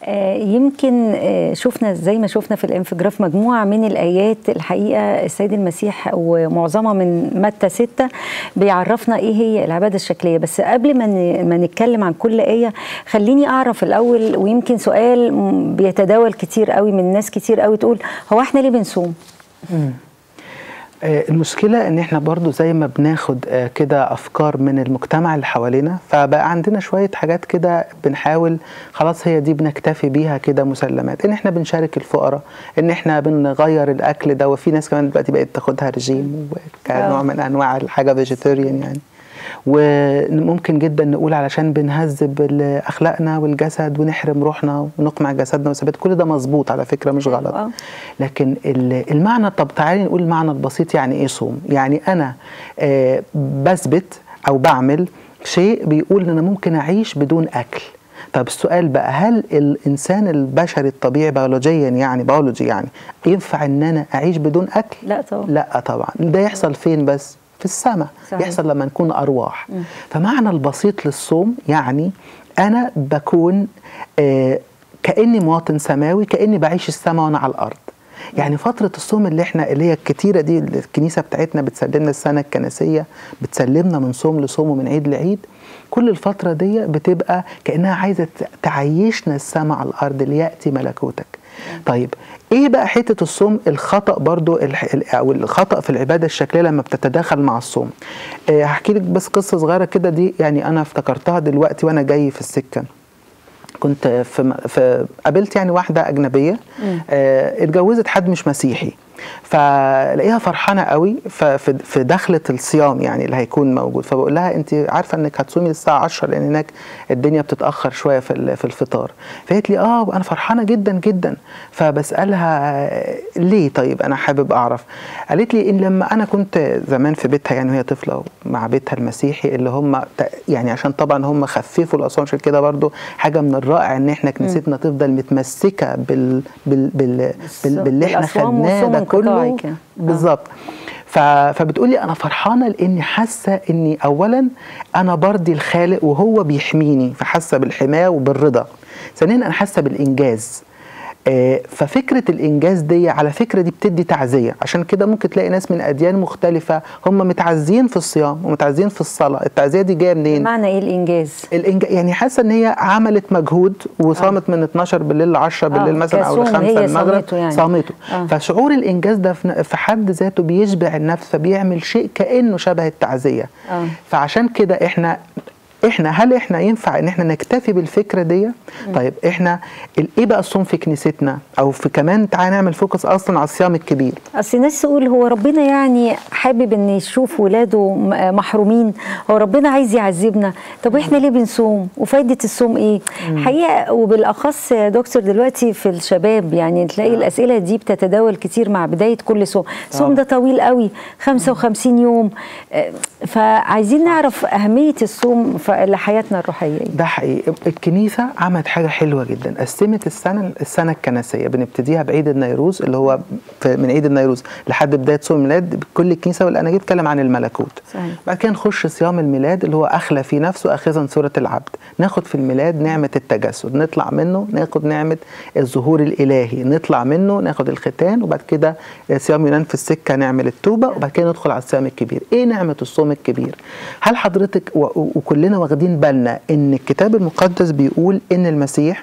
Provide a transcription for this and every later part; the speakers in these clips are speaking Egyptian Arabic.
آه، يمكن آه، شفنا زي ما شفنا في الانفجراف مجموعة من الآيات الحقيقة السيد المسيح ومعظمها من متى ستة بيعرفنا إيه هي العبادة الشكلية بس قبل ما ن- ما نتكلم عن كل آية خليني أعرف الأول ويمكن سؤال م- بيتداول كتير قوي من ناس كتير قوي تقول هو إحنا ليه بنصوم؟ آه، المشكلة ان احنا برضو زي ما بناخد آه، كده افكار من المجتمع اللي حوالينا فبقى عندنا شوية حاجات كده بنحاول خلاص هي دي بنكتفي بيها كده مسلمات ان احنا بنشارك الفقراء ان احنا بنغير الاكل ده وفي ناس كمان دلوقتي بقت تاخدها رجيم كنوع آه. من انواع الحاجة فيجيتيريان يعني وممكن جدا نقول علشان بنهذب ال- اخلاقنا والجسد ونحرم روحنا ونقمع جسدنا وثبات كل ده مظبوط على فكره مش غلط آه. لكن ال- المعنى طب تعالي نقول المعنى البسيط يعني ايه صوم يعني انا آه، بثبت او بعمل شيء بيقول ان انا ممكن اعيش بدون اكل طب السؤال بقى هل الانسان البشري الطبيعي بيولوجيا يعني بيولوجي يعني ينفع ان انا اعيش بدون اكل لا طبعا لا طبعا ده يحصل فين بس في السماء صحيح. يحصل لما نكون ارواح فمعنى البسيط للصوم يعني انا بكون آه كاني مواطن سماوي كاني بعيش السماء وانا على الارض يعني فترة الصوم اللي احنا اللي هي الكتيرة دي اللي الكنيسة بتاعتنا بتسلمنا السنة الكنسية بتسلمنا من صوم لصوم ومن عيد لعيد كل الفترة دي بتبقى كأنها عايزة تعيشنا السماء على الأرض ليأتي ملكوتك طيب ايه بقى حته الصوم الخطا برضو الح- ال- او الخطا في العباده الشكليه لما بتتداخل مع الصوم آه، هحكي لك بس قصه صغيره كده دي يعني انا افتكرتها دلوقتي وانا جاي في السكه كنت في, م- في قابلت يعني واحده اجنبيه آه اتجوزت حد مش مسيحي فلاقيها فرحانه قوي ففي في دخله الصيام يعني اللي هيكون موجود فبقول لها انت عارفه انك هتصومي الساعه 10 لان هناك الدنيا بتتاخر شويه في ال- في الفطار فقالت لي اه انا فرحانه جدا جدا فبسالها آه، ليه طيب انا حابب اعرف قالت لي ان لما انا كنت زمان في بيتها يعني وهي طفله مع بيتها المسيحي اللي هم ت- يعني عشان طبعا هم خففوا الاصوام عشان كده برضو حاجه من الرائع ان احنا كنيستنا تفضل متمسكه بال بال بال, بال باللي احنا بالأصوام خدناه والصوم ده انقطاعي كله كده. آه. بالظبط ف... فبتقولي انا فرحانه لاني حاسه اني اولا انا برضي الخالق وهو بيحميني فحاسه بالحمايه وبالرضا ثانيا انا حاسه بالانجاز آه، ففكره الانجاز دي على فكره دي بتدي تعزيه عشان كده ممكن تلاقي ناس من اديان مختلفه هم متعزيين في الصيام ومتعزيين في الصلاه التعزيه دي جايه منين معنى إيه الإنجاز؟ الإنج... يعني حاسه ان هي عملت مجهود وصامت من 12 بالليل ل 10 بالليل مثلا او ل كصوم 5 هي المغرب صامته يعني. صامته آه. فشعور الانجاز ده في في حد ذاته بيشبع النفس فبيعمل شيء كانه شبه التعزيه آه. فعشان كده احنا احنا هل احنا ينفع ان احنا نكتفي بالفكره دي طيب احنا ال- ايه بقى الصوم في كنيستنا او في كمان تعالى نعمل فوكس اصلا على الصيام الكبير اصل الناس تقول هو ربنا يعني حابب ان يشوف ولاده م- محرومين هو ربنا عايز يعذبنا طب احنا ليه بنصوم وفايده الصوم ايه حقيقه وبالاخص يا دكتور دلوقتي في الشباب يعني تلاقي الاسئله دي بتتداول كتير مع بدايه كل صوم الصوم ده طويل قوي 55 يوم آه، فعايزين نعرف اهميه الصوم ف- لحياتنا الروحيه ايه ده حقيقي الكنيسة عملت حاجة حلوة جدا قسمت السنة السنة الكنسية بنبتديها بعيد النيروز اللي هو في من عيد النيروز لحد بداية صوم الميلاد كل الكنيسة والأناجيل بتتكلم عن الملكوت صحيح. بعد كده نخش صيام الميلاد اللي هو أخلى في نفسه أخذا صورة العبد ناخد في الميلاد نعمة التجسد نطلع منه ناخد نعمة الظهور الإلهي نطلع منه ناخد الختان وبعد كده صيام يونان في السكة نعمل التوبة وبعد كده ندخل على الصيام الكبير إيه نعمة الصوم الكبير هل حضرتك و- و- وكلنا واخدين بالنا إن الكتاب المقدس بيقول إن المسيح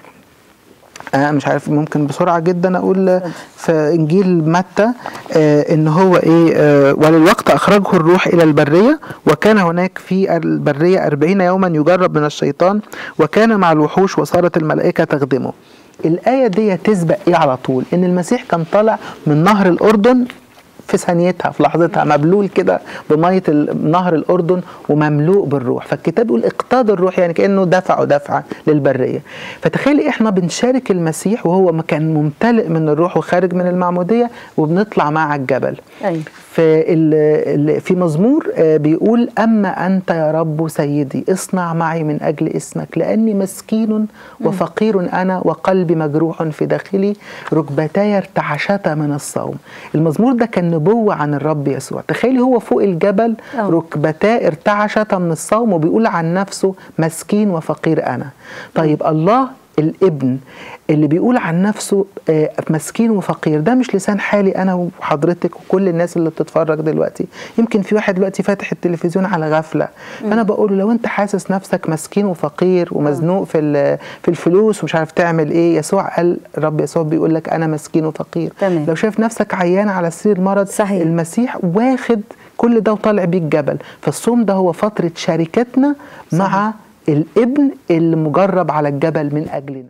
أنا مش عارف ممكن بسرعة جدا أقول في إنجيل متى آه إن هو إيه آه وللوقت أخرجه الروح إلى البرية وكان هناك في البرية أربعين يوما يجرب من الشيطان وكان مع الوحوش وصارت الملائكة تخدمه الآية دي تسبق إيه على طول إن المسيح كان طالع من نهر الأردن في ثانيتها في لحظتها مبلول كده بميه ال- نهر الاردن ومملوء بالروح فالكتاب يقول اقتاد الروح يعني كانه دفعه دفعه للبريه فتخيلي احنا بنشارك المسيح وهو ما كان ممتلئ من الروح وخارج من المعموديه وبنطلع معاه على الجبل أيوة. في ال- ال- في مزمور آه، بيقول اما انت يا رب سيدي اصنع معي من اجل اسمك لاني مسكين وفقير انا وقلبي مجروح في داخلي ركبتاي ارتعشتا من الصوم المزمور ده كان نبوه عن الرب يسوع تخيلي هو فوق الجبل أه. ركبتاه ارتعشتا من الصوم وبيقول عن نفسه مسكين وفقير انا طيب الله الابن اللي بيقول عن نفسه آه، مسكين وفقير ده مش لسان حالي انا وحضرتك وكل الناس اللي بتتفرج دلوقتي يمكن في واحد دلوقتي فاتح التلفزيون على غفله فانا بقول له لو انت حاسس نفسك مسكين وفقير ومزنوق في ال- في الفلوس ومش عارف تعمل ايه يسوع قال الرب يسوع بيقول لك انا مسكين وفقير تمام. لو شايف نفسك عيان على سرير مرض صحيح. المسيح واخد كل ده وطالع بيه الجبل فالصوم ده هو فتره شركتنا مع الابن اللي مجرب على الجبل من اجلنا